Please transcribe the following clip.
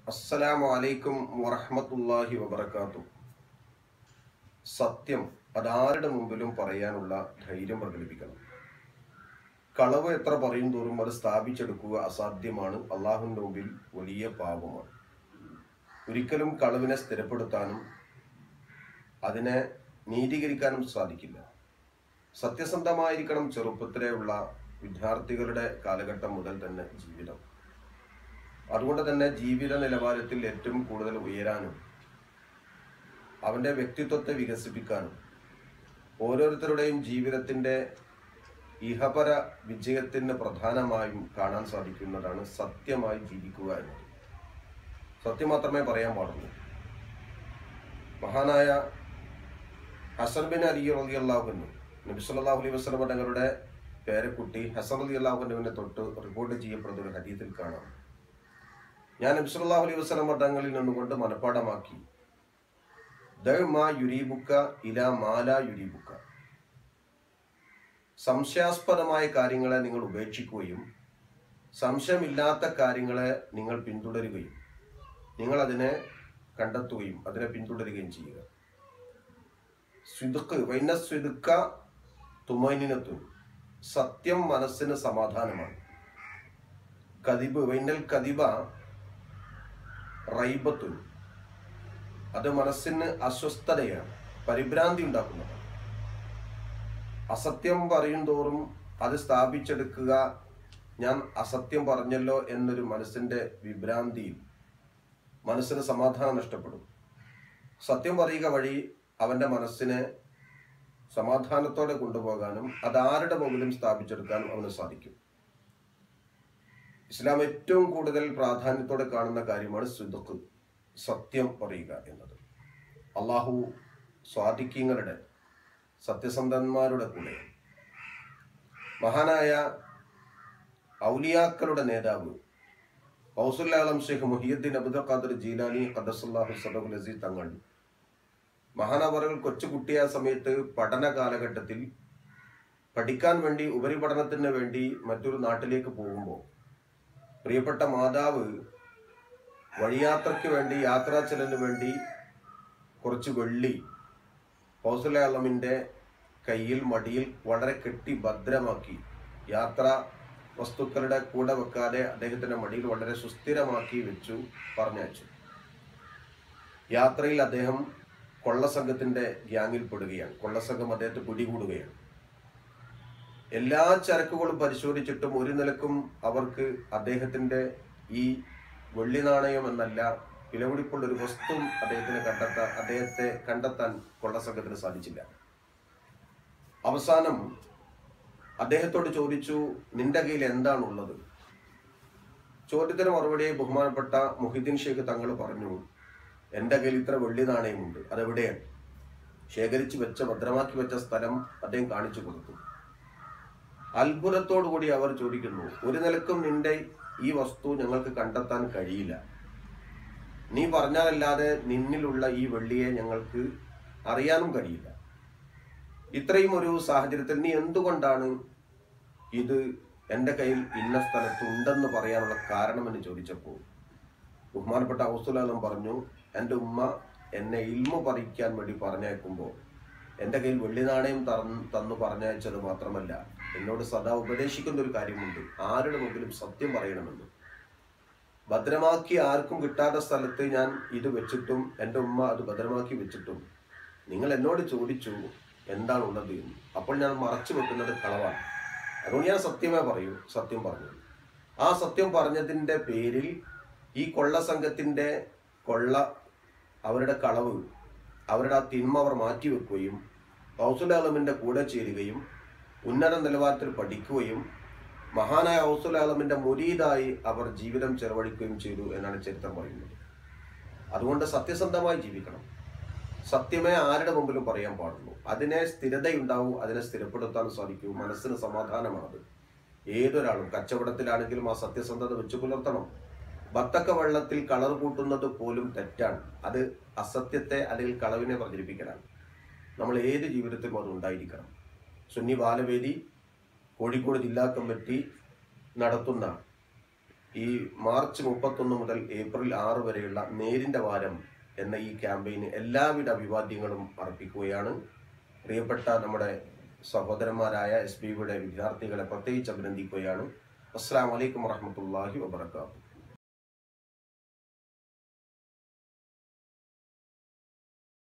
അസ്സലാമു അലൈക്കും വറഹ്മത്തുള്ളാഹി വബറകാത്തു സത്യം അതാരുടെ മുമ്പിലും പറയാനുള്ള ധൈര്യം പ്രകടിപ്പിക്കണം കളവ് എത്ര പറയും തോറും അത് സ്ഥാപിച്ചെടുക്കുക അസാധ്യമാണ് അള്ളാഹുവിൻ്റെ മുമ്പിൽ വലിയ പാപമാണ് ഒരിക്കലും കളവിനെ സ്ഥിരപ്പെടുത്താനും അതിനെ നീതീകരിക്കാനും സാധിക്കില്ല സത്യസന്ധമായിരിക്കണം ചെറുപ്പത്തിലെയുള്ള വിദ്യാർത്ഥികളുടെ കാലഘട്ടം മുതൽ തന്നെ ജീവിതം അതുകൊണ്ട് തന്നെ ജീവിത നിലവാരത്തിൽ ഏറ്റവും കൂടുതൽ ഉയരാനും അവൻ്റെ വ്യക്തിത്വത്തെ വികസിപ്പിക്കാനും ഓരോരുത്തരുടെയും ജീവിതത്തിൻ്റെ ഇഹപര വിജയത്തിന് പ്രധാനമായും കാണാൻ സാധിക്കുന്നതാണ് സത്യമായി ജീവിക്കുക എന്നത് സത്യം മാത്രമേ പറയാൻ പാടുള്ളൂ മഹാനായ ഹസൻ ബിൻ അലി റലി അള്ളാഹുന്നു നബി സല്ലല്ലാഹു അലൈഹി വസല്ലം തങ്ങളുടെ പേരക്കുട്ടി ഹസൻ അലി അള്ളാഹുനുവിനെ തൊട്ട് റിപ്പോർട്ട് ചെയ്യപ്പെടുന്ന ഒരു ഹദീത്തിൽ കാണാം ഞാൻ നബി സല്ലല്ലാഹു അലൈഹി വസല്ലം തങ്ങളിൽ നിന്നുകൊണ്ട് മനഃപ്പാടമാക്കി ദഴ് മാ യുരീബുക്ക ഇല മാല യുരീബുക്ക സംശയാസ്പദമായ കാര്യങ്ങളെ നിങ്ങൾ ഉപേക്ഷിക്കുകയും സംശയമില്ലാത്ത കാര്യങ്ങളെ നിങ്ങൾ പിന്തുടരുകയും നിങ്ങൾ അതിനെ കണ്ടെത്തുകയും അതിനെ പിന്തുടരുകയും ചെയ്യുക സ്വിതുക്ക് വൈന സ്വിതുക്ക തുമനിനത്തു സത്യം മനസ്സിന് സമാധാനമാണ് കതിബ് വൈനൽ കതിബ റൈബത്തുൻ അത് മനസ്സിന് അസ്വസ്ഥതയാണ് പരിഭ്രാന്തി ഉണ്ടാക്കുന്നതാണ് അസത്യം പറയും തോറും അത് സ്ഥാപിച്ചെടുക്കുക ഞാൻ അസത്യം പറഞ്ഞല്ലോ എന്നൊരു മനസ്സിന്റെ വിഭ്രാന്തിയിൽ മനസ്സിന് സമാധാനം നഷ്ടപ്പെടും സത്യം പറയുക വഴി അവന്റെ മനസ്സിനെ സമാധാനത്തോടെ കൊണ്ടുപോകാനും അത് ആരുടെ മുമ്പിലും സ്ഥാപിച്ചെടുക്കാനും അവന് സാധിക്കും ഇസ്ലാം ഏറ്റവും കൂടുതൽ പ്രാധാന്യത്തോടെ കാണുന്ന കാര്യമാണ് സുദുക്ക് സത്യം പറയുക എന്നത് അള്ളാഹു സ്വാധിക്യങ്ങളുടെ സത്യസന്ധന്മാരുടെ കൂടെ മഹാനായ ഔലിയാക്കളുടെ നേതാവ് ഔസുല്ലാലം ഷെയ്ഖ് മുഹിയുദ്ദീൻ അബ്ദുൽ ഖാദർ ജീലാനി ഖദസുല്ലാഹു സദഹുൽ അസീസ് തങ്ങൾ മഹാനവറുകൾ കൊച്ചുകുട്ടിയ സമയത്ത് പഠന കാലഘട്ടത്തിൽ പഠിക്കാൻ വേണ്ടി ഉപരിപഠനത്തിന് വേണ്ടി മറ്റൊരു നാട്ടിലേക്ക് പോകുമ്പോൾ പ്രിയപ്പെട്ട മാതാവ് വഴിയാത്രയ്ക്ക് വേണ്ടി യാത്രാ ചെലവിന് വേണ്ടി കുറച്ച് വെള്ളി ഹൗസുലാലമിൻ്റെ കയ്യിൽ മടിയിൽ വളരെ കെട്ടി ഭദ്രമാക്കി യാത്ര വസ്തുക്കളുടെ കൂടെ വെക്കാതെ അദ്ദേഹത്തിന്റെ മടിയിൽ വളരെ സുസ്ഥിരമാക്കി വെച്ചു പറഞ്ഞയച്ചു യാത്രയിൽ അദ്ദേഹം കൊള്ളസംഘത്തിന്റെ ഗ്യാങ്ങിൽ പെടുകയാണ് കൊള്ളസംഘം അദ്ദേഹത്തെ പിടികൂടുകയാണ് എല്ലാ ചരക്കുകളും പരിശോധിച്ചിട്ടും ഒരു നിലക്കും അവർക്ക് അദ്ദേഹത്തിന്റെ ഈ വെള്ളി നാണയം എന്നല്ല വിലപിടിപ്പുള്ള ഒരു വസ്തു അദ്ദേഹത്തിന് കണ്ടെത്താൻ അദ്ദേഹത്തെ കണ്ടെത്താൻ കൊള്ളസംഘത്തിന് സാധിച്ചില്ല അവസാനം അദ്ദേഹത്തോട് ചോദിച്ചു നിന്റെ കയ്യിൽ എന്താണുള്ളത് ചോദ്യത്തിന് മറുപടിയായി ബഹുമാനപ്പെട്ട മുഹിദ്ദീൻ ഷേഖ് തങ്ങൾ പറഞ്ഞു എൻ്റെ കയ്യിൽ ഇത്ര വെള്ളി നാണയമുണ്ട് അതെവിടെയാണ് ശേഖരിച്ച് വെച്ച ഭദ്രമാക്കി വെച്ച സ്ഥലം അദ്ദേഹം കാണിച്ചു കൊടുത്തു അത്ഭുതത്തോടു കൂടി അവർ ചോദിക്കുന്നു ഒരു നിലക്കും നിന്റെ ഈ വസ്തു ഞങ്ങൾക്ക് കണ്ടെത്താൻ കഴിയില്ല നീ പറഞ്ഞാലല്ലാതെ നിന്നിലുള്ള ഈ വെള്ളിയെ ഞങ്ങൾക്ക് അറിയാനും കഴിയില്ല ഇത്രയും ഒരു സാഹചര്യത്തിൽ നീ എന്തുകൊണ്ടാണ് ഇത് എൻ്റെ കയ്യിൽ ഇന്ന സ്ഥലത്ത് ഉണ്ടെന്ന് പറയാനുള്ള കാരണമെന്ന് ചോദിച്ചപ്പോൾ ബഹുമാനപ്പെട്ട ഔസുലാലം പറഞ്ഞു എൻ്റെ ഉമ്മ എന്നെ ഇൽമ പറിക്കാൻ വേണ്ടി പറഞ്ഞയക്കുമ്പോൾ എൻ്റെ കയ്യിൽ വെള്ളി നാണയം തറന്ന് തന്നു പറഞ്ഞയച്ചത് മാത്രമല്ല എന്നോട് സദാ ഉപദേശിക്കുന്ന ഒരു കാര്യമുണ്ട് ആരുടെ മുമ്പിലും സത്യം പറയണമെന്ന് ഭദ്രമാക്കി ആർക്കും കിട്ടാത്ത സ്ഥലത്ത് ഞാൻ ഇത് വെച്ചിട്ടും എൻ്റെ ഉമ്മ അത് ഭദ്രമാക്കി വെച്ചിട്ടും നിങ്ങൾ എന്നോട് ചോദിച്ചു എന്താണുള്ളത് എന്ന് അപ്പോൾ ഞാൻ മറച്ചു വെക്കുന്നത് കളവാണ് അതുകൊണ്ട് ഞാൻ സത്യമേ പറയൂ സത്യം പറഞ്ഞു ആ സത്യം പറഞ്ഞതിൻ്റെ പേരിൽ ഈ കൊള്ള സംഘത്തിൻ്റെ കൊള്ള അവരുടെ കളവ് അവരുടെ ആ തിന്മ അവർ മാറ്റിവെക്കുകയും ഹൗസുലാലമിൻ്റെ കൂടെ ചേരുകയും ഉന്നത നിലവാരത്തിൽ പഠിക്കുകയും മഹാനായ ഹൗസുലാലമിൻ്റെ മുരീതായി അവർ ജീവിതം ചെലവഴിക്കുകയും ചെയ്തു എന്നാണ് ചരിത്രം പറയുന്നത് അതുകൊണ്ട് സത്യസന്ധമായി ജീവിക്കണം സത്യമേ ആരുടെ മുമ്പിലും പറയാൻ പാടുള്ളൂ അതിനെ സ്ഥിരതയുണ്ടാവും അതിനെ സ്ഥിരപ്പെടുത്താൻ സാധിക്കൂ മനസ്സിന് സമാധാനമാണത് ഏതൊരാളും കച്ചവടത്തിലാണെങ്കിലും ആ സത്യസന്ധത വെച്ച് പുലർത്തണം ബത്തക്ക വെള്ളത്തിൽ കളർ കൂട്ടുന്നത് പോലും തെറ്റാണ് അത് അസത്യത്തെ അല്ലെങ്കിൽ കളവിനെ പ്രചരിപ്പിക്കലാണ് നമ്മൾ ഏത് ജീവിതത്തിലും അത് ഉണ്ടായിരിക്കണം സുന്നി ബാലവേദി കോഴിക്കോട് ജില്ലാ കമ്മിറ്റി നടത്തുന്ന ഈ മാർച്ച് മുപ്പത്തൊന്ന് മുതൽ ഏപ്രിൽ ആറ് വരെയുള്ള നേരിന്റെ വാരം എന്ന ഈ ക്യാമ്പയിന് എല്ലാവിധ അഭിവാദ്യങ്ങളും അർപ്പിക്കുകയാണ് പ്രിയപ്പെട്ട നമ്മുടെ സഹോദരന്മാരായ എസ് ബി വിയുടെ വിദ്യാർത്ഥികളെ പ്രത്യേകിച്ച് അഭിനന്ദിക്കുകയാണ് അസ്സാം വലൈക്കും വറഹമത്തല്ലാഹി വബർക്കാത്തു